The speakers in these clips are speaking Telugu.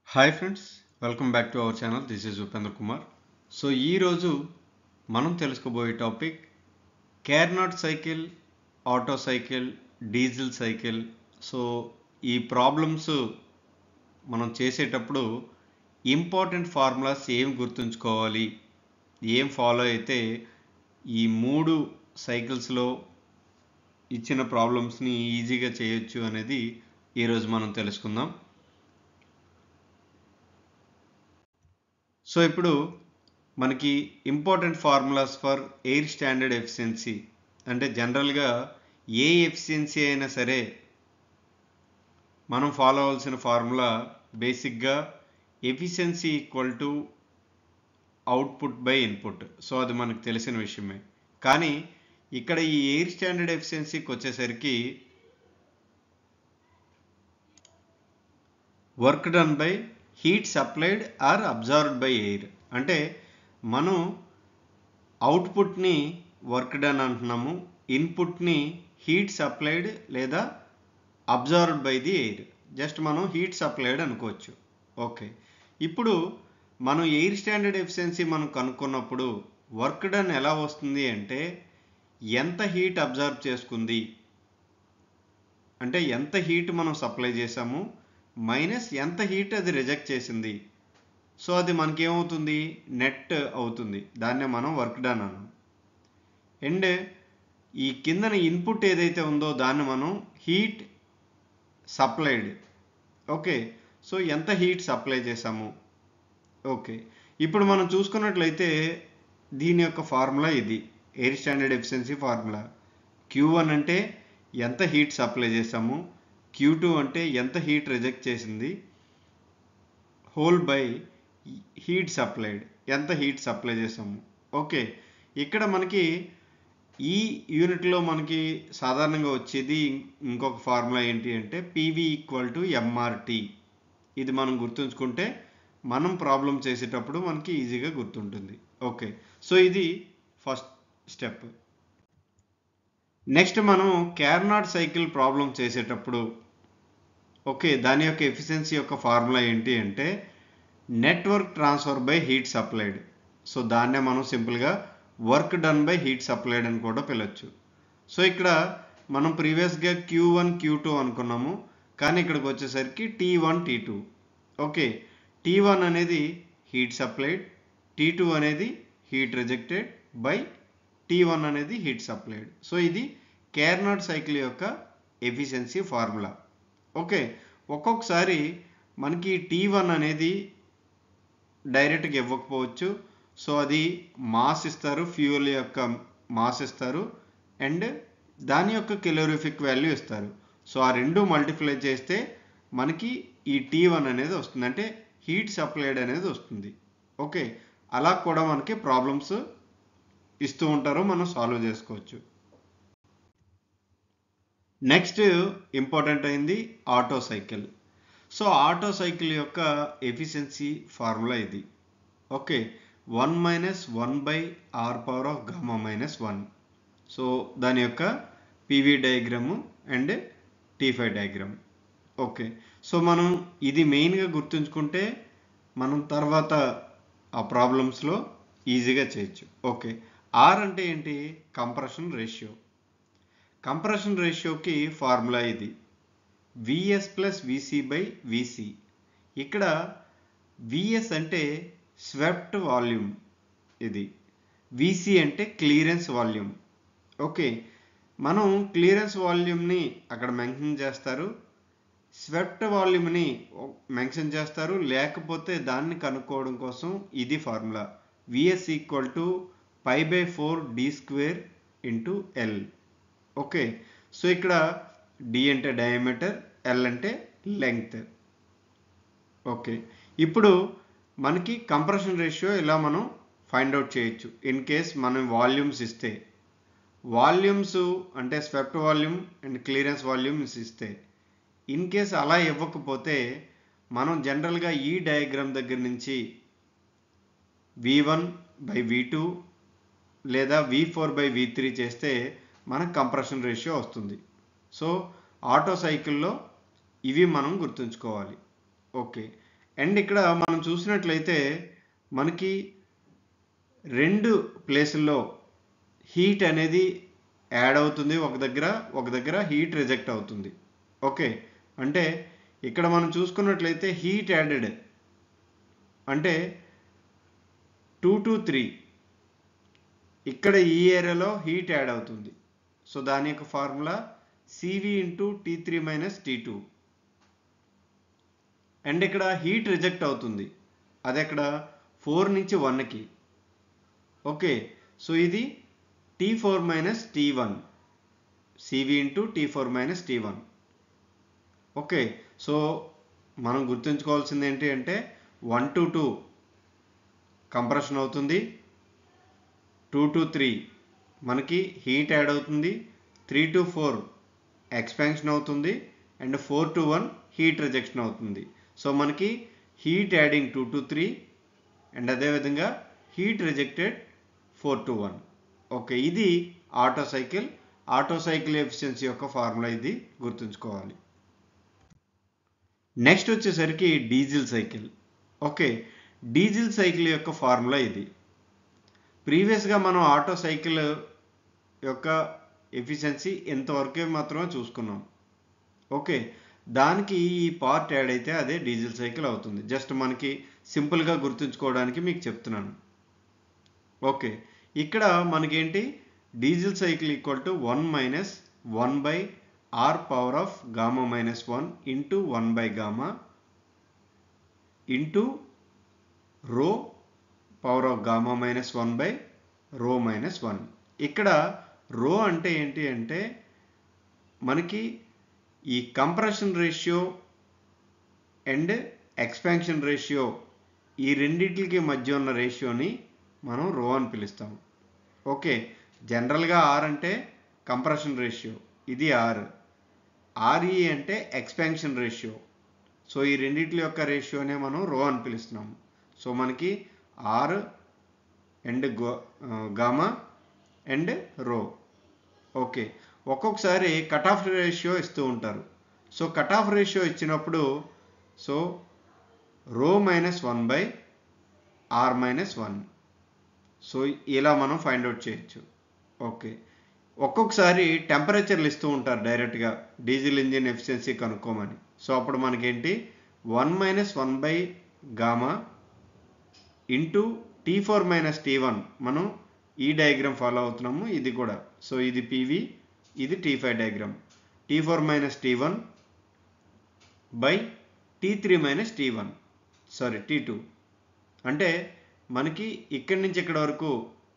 hi friends welcome back to our channel this is Upendra Kumar so ఈరోజు మనం తెలుసుకోబోయే topic Carnot cycle Otto cycle diesel cycle so ఈ ప్రాబ్లమ్స్ మనం చేసేటప్పుడు ఇంపార్టెంట్ ఫార్ములాస్ ఏం గుర్తుంచుకోవాలి ఏం ఫాలో అయితే ఈ మూడు సైకిల్స్లో ఇచ్చిన ప్రాబ్లమ్స్ని ఈజీగా చేయొచ్చు అనేది ఈరోజు మనం తెలుసుకుందాం సో ఇప్పుడు మనకి important formulas for air standard efficiency అంటే జనరల్గా ఏ ఎఫిషియన్సీ అయినా సరే మనం ఫాలో అవ్వాల్సిన ఫార్ములా బేసిక్గా efficiency equal to output by input so అది మనకు తెలిసిన విషయమే కానీ ఇక్కడ ఈ ఎయిర్ స్టాండర్డ్ ఎఫిషియన్సీకి వచ్చేసరికి work done by heat supplied or absorbed by air అంటే మనం అవుట్పుట్ని వర్క్ డన్ అంటున్నాము ఇన్పుట్ని హీట్ సప్లైడ్ లేదా absorbed by the air just మనం హీట్ సప్లైడ్ అనుకోవచ్చు ఓకే ఇప్పుడు మనం ఎయిర్ స్టాండర్డ్ ఎఫిషియన్సీ మనం కనుక్కున్నప్పుడు వర్క్ డన్ ఎలా వస్తుంది అంటే ఎంత హీట్ అబ్జర్వ్ చేసుకుంది అంటే ఎంత హీట్ మనం సప్లై చేసాము మైనస్ ఎంత హీట్ అది రిజెక్ట్ చేసింది సో అది మనకి ఏమవుతుంది నెట్ అవుతుంది దాన్నే మనం వర్క్ డన్ అన్నాం అండ్ ఈ కిందన ఇన్పుట్ ఏదైతే ఉందో దాన్ని మనం హీట్ సప్లైడ్ ఓకే సో ఎంత హీట్ సప్లై చేసాము ఓకే ఇప్పుడు మనం చూసుకున్నట్లయితే దీని యొక్క ఫార్ములా ఇది air standard efficiency formula Q one అంటే ఎంత హీట్ సప్లై చేసాము క్యూ టూ అంటే ఎంత హీట్ రిజెక్ట్ చేసింది హోల్ బై హీట్ సప్లైడ్ ఎంత హీట్ సప్లై చేసాము ఓకే ఇక్కడ మనకి ఈ యూనిట్లో మనకి సాధారణంగా వచ్చేది ఇంకొక ఫార్ములా ఏంటి అంటే పీవీ ఈక్వల్ టు ఎంఆర్టీ ఇది మనం గుర్తుంచుకుంటే మనం ప్రాబ్లం చేసేటప్పుడు మనకి ఈజీగా గుర్తుంటుంది ఓకే సో ఇది ఫస్ట్ స్టెప్ నెక్స్ట్ మనం క్యార్నాట్ సైకిల్ ప్రాబ్లం చేసేటప్పుడు ఓకే దాని యొక్క ఎఫిషియన్సీ యొక్క ఫార్ములా ఏంటి అంటే net work transfer by heat supplied so దాన్నే మనం సింపుల్గా work done by heat supplied అని కూడా పిలవచ్చు సో ఇక్కడ మనం ప్రీవియస్గా క్యూ వన్ క్యూ టూ అనుకున్నాము కానీ ఇక్కడికి వచ్చేసరికి T one T two okay T one అనేది హీట్ సప్లైడ్ టీ టూ అనేది heat rejected by T one అనేది హీట్ సప్లైడ్ సో ఇది కేర్నాట్ సైకిల్ యొక్క ఎఫిషియన్సీ ఫార్ములా ఓకే ఒక్కొక్కసారి మనకి టీ వన్ అనేది డైరెక్ట్గా ఇవ్వకపోవచ్చు సో అది మాస్ ఇస్తారు ఫ్యూయల్ యొక్క మాస్ ఇస్తారు అండ్ దాని యొక్క కిలోరిఫిక్ వాల్యూ ఇస్తారు సో ఆ రెండు మల్టిప్లై చేస్తే మనకి ఈ టీ వన్ అనేది వస్తుంది అంటే హీట్ సప్లైడ్ అనేది వస్తుంది ఓకే అలా కూడా మనకి ప్రాబ్లమ్స్ ఇస్తూ ఉంటారు మనం సాల్వ్ చేసుకోవచ్చు నెక్స్ట్ ఇంపార్టెంట్ అయింది Otto cycle so Otto cycle యొక్క ఎఫిషియన్సీ ఫార్ములా ఇది okay one minus one by R power of gamma minus one so దాని యొక్క PV diagram and T five diagram okay so మనం ఇది మెయిన్గా గుర్తుంచుకుంటే మనం తర్వాత ఆ ప్రాబ్లమ్స్లో ఈజీగా చేయొచ్చు ఓకే ఆర్ అంటే ఏంటి కంప్రెషన్ రేషియో కంప్రెషన్ రేషియోకి ఫార్ములా ఇది VS plus VC by VC ఇక్కడ విఎస్ అంటే స్వెప్ట్ వాల్యూమ్ ఇది విసి అంటే క్లియరెన్స్ వాల్యూమ్ ఓకే మనం క్లియరెన్స్ వాల్యూమ్ని అక్కడ మెన్షన్ చేస్తారు స్వెప్ట్ వాల్యూమ్ని మెన్షన్ చేస్తారు లేకపోతే దాన్ని కనుక్కోవడం కోసం ఇది formula VS equal to pi by four D square into L okay so ఇక్కడ డి అంటే డయామీటర్ ఎల్ అంటే లెంగ్త్ ఓకే ఇప్పుడు మనకి కంప్రెషన్ రేషియో ఇలా మనం ఫైండ్ అవుట్ చేయొచ్చు ఇన్ కేస్ మనం వాల్యూమ్స్ ఇస్తే వాల్యూమ్స్ అంటే swept volume and clearance volumes ఇస్తే ఇన్ కేస్ అలా ఇవ్వకపోతే మనం జనరల్గా ఈ డయాగ్రామ్ దగ్గర నుంచి V one by V two లేదా V four by V three చేస్తే మనకు కంప్రెషన్ రేషియో వస్తుంది సో ఆటో సైకిల్లో ఇవి మనం గుర్తుంచుకోవాలి ఓకే అండ్ ఇక్కడ మనం చూసినట్లయితే మనకి రెండు ప్లేసుల్లో హీట్ అనేది యాడ్ అవుతుంది ఒక దగ్గర ఒక దగ్గర హీట్ రిజెక్ట్ అవుతుంది ఓకే అంటే ఇక్కడ మనం చూసుకున్నట్లయితే హీట్ యాడెడ్ అంటే టూ టు త్రీ ఇక్కడ ఈ ఏరియాలో హీట్ యాడ్ అవుతుంది సో దాని యొక్క formula CV into T three minus T two and ఇక్కడ హీట్ రిజెక్ట్ అవుతుంది అది ఎక్కడ ఫోర్ నుంచి వన్కి ఓకే సో ఇది T four minus T one CV into T four minus T one okay so మనం గుర్తుంచుకోవాల్సింది ఏంటి అంటే వన్ టు టూ కంప్రెషన్ అవుతుంది టూ టు త్రీ మనకి హీట్ యాడ్ అవుతుంది త్రీ టు ఫోర్ ఎక్స్పాన్షన్ అవుతుంది and four to one heat rejection అవుతుంది సో మనకి heat adding two to three and అదేవిధంగా heat rejected four to one okay ఇది Otto cycle Otto cycle efficiency యొక్క ఫార్ములా ఇది గుర్తుంచుకోవాలి నెక్స్ట్ వచ్చేసరికి diesel cycle okay diesel cycle యొక్క ఫార్ములా ఇది ప్రీవియస్గా మనం ఆటో సైకిల్ యొక్క ఎఫిషియన్సీ ఎంతవరకే మాత్రమే చూసుకున్నాం ఓకే దానికి ఈ పార్ట్ యాడ్ అయితే అదే డీజిల్ సైకిల్ అవుతుంది జస్ట్ మనకి సింపుల్గా గుర్తుంచుకోవడానికి మీకు చెప్తున్నాను ఓకే ఇక్కడ మనకేంటి diesel cycle equal to one minus one by R power of gamma minus one into one by gamma into rho power of gamma minus one by rho minus one ఇక్కడ రో అంటే ఏంటి అంటే మనకి ఈ compression ratio and expansion ratio ఈ రెండింటికి మధ్య ఉన్న రేషియోని మనం రో అని పిలుస్తాం ఓకే జనరల్గా ఆర్ అంటే కంప్రెషన్ రేషియో ఇది ఆర్ ఆర్ఈ అంటే ఎక్స్పాన్షన్ రేషియో సో ఈ రెండింటి యొక్క రేషియోనే మనం రో అని పిలుస్తున్నాం సో మనకి R and go gamma and rho okay ఒక్కొక్కసారి కట్ ఆఫ్ రేషియో ఇస్తూ ఉంటారు సో కట్ ఆఫ్ రేషియో ఇచ్చినప్పుడు so rho minus one by R minus one so ఇలా మనం ఫైండ్ అవుట్ చేయొచ్చు ఓకే ఒక్కొక్కసారి టెంపరేచర్లు ఇస్తూ ఉంటారు డైరెక్ట్గా డీజిల్ ఇంజిన్ ఎఫిషియన్సీ కనుక్కోమని సో అప్పుడు మనకేంటి one minus one by gamma into T four minus T one మనం ఈ డయాగ్రామ్ ఫాలో అవుతున్నాము ఇది కూడా సో ఇది పీవీ ఇది T five diagram T four minus T one by T three minus T one sorry T two అంటే మనకి ఇక్కడి నుంచి ఇక్కడ వరకు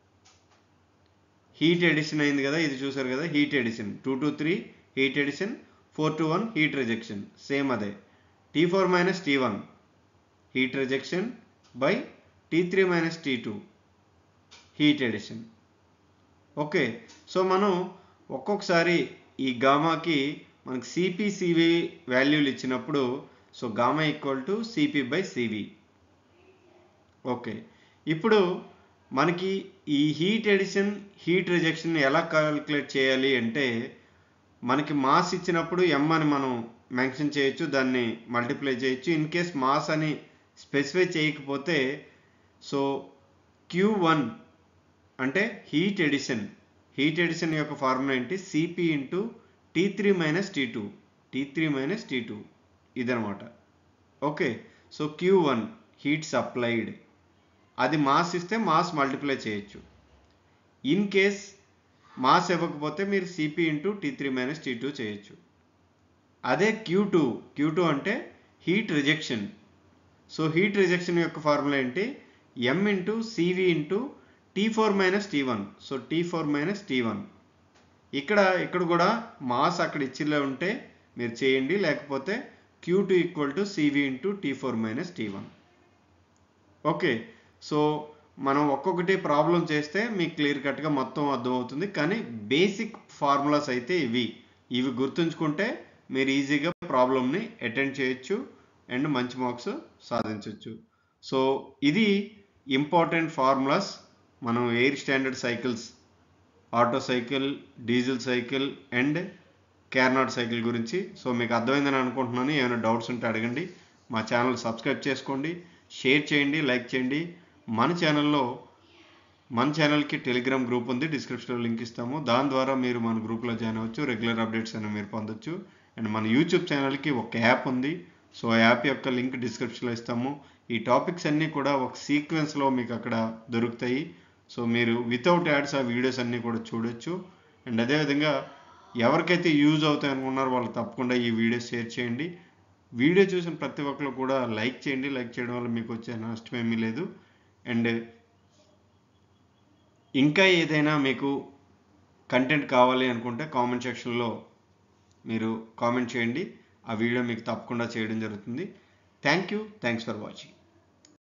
హీట్ ఎడిషన్ అయింది కదా ఇది చూసారు కదా heat addition two to three heat addition four to one heat rejection same అదే T four minus T one heat rejection by T three minus T two heat addition okay so మనం ఒక్కొక్కసారి ఈ గామాకి మనకి సిపి సివి వాల్యూలు ఇచ్చినప్పుడు so gamma equal to CP by CV okay ఇప్పుడు మనకి ఈ హీట్ ఎడిషన్ హీట్ రిజెక్షన్ ఎలా క్యాలిక్యులేట్ చేయాలి అంటే మనకి మాస్ ఇచ్చినప్పుడు ఎం అని మనం మెన్షన్ చేయొచ్చు దాన్ని మల్టిప్లై చేయొచ్చు ఇన్ కేస్ మాస్ అని స్పెసిఫై చేయకపోతే సో క్యూ వన్ అంటే హీట్ ఎడిషన్ హీట్ ఎడిషన్ యొక్క ఫార్ములా ఏంటి CP into T three minus T two T three minus T two ఇదనమాట okay so Q one heat supplied అది మాస్ ఇస్తే మాస్ మల్టిప్లై చేయొచ్చు ఇన్ కేస్ మాస్ ఇవ్వకపోతే మీరు CP into T three minus T two చేయొచ్చు అదే క్యూ టూ క్యూ టూ అంటే heat rejection so heat rejection యొక్క ఫార్ములా ఏంటి M into CV into T four minus T one so T four minus T one ఇక్కడ ఇక్కడ కూడా మాస్ అక్కడ ఇచ్చిలో ఉంటే మీరు చేయండి లేకపోతే Q two equal to CV into T four minus T one okay so మనం ఒక్కొక్కటి ప్రాబ్లం చేస్తే మీకు క్లియర్ కట్గా మొత్తం అర్థమవుతుంది కానీ బేసిక్ ఫార్ములాస్ అయితే ఇవి ఇవి గుర్తుంచుకుంటే మీరు ఈజీగా ప్రాబ్లమ్ని అటెండ్ చేయొచ్చు అండ్ మంచి మార్క్స్ సాధించవచ్చు సో ఇది ఇంపార్టెంట్ ఫార్ములాస్ మనం air standard cycles Otto cycle diesel cycle and Carnot cycle గురించి సో మీకు అర్థమైందని అనుకుంటున్నాను ఏమైనా డౌట్స్ ఉంటే అడగండి మా ఛానల్ సబ్స్క్రైబ్ చేసుకోండి షేర్ చేయండి లైక్ చేయండి మన ఛానల్లో మన ఛానల్కి టెలిగ్రామ్ గ్రూప్ ఉంది డిస్క్రిప్షన్లో లింక్ ఇస్తాము దాని ద్వారా మీరు మన గ్రూప్లో జాయిన్ అవ్వచ్చు రెగ్యులర్ అప్డేట్స్ అనేవి మీరు పొందొచ్చు అండ్ మన యూట్యూబ్ ఛానల్కి ఒక యాప్ ఉంది సో ఆ యాప్ యొక్క లింక్ డిస్క్రిప్షన్లో ఇస్తాము ఈ టాపిక్స్ అన్నీ కూడా ఒక సీక్వెన్స్లో మీకు అక్కడ దొరుకుతాయి సో మీరు వితౌట్ యాడ్స్ ఆ వీడియోస్ అన్నీ కూడా చూడొచ్చు అండ్ అదేవిధంగా ఎవరికైతే యూజ్ అవుతాయి అనుకున్నారో వాళ్ళు తప్పకుండా ఈ వీడియో షేర్ చేయండి వీడియో చూసిన ప్రతి ఒక్కరు కూడా లైక్ చేయండి లైక్ చేయడం వల్ల మీకు వచ్చే నష్టం ఏమీ లేదు అండ్ ఇంకా ఏదైనా మీకు కంటెంట్ కావాలి అనుకుంటే కామెంట్ సెక్షన్లో మీరు కామెంట్ చేయండి ఆ వీడియో మీకు తప్పకుండా చేయడం జరుగుతుంది thank you thanks for watching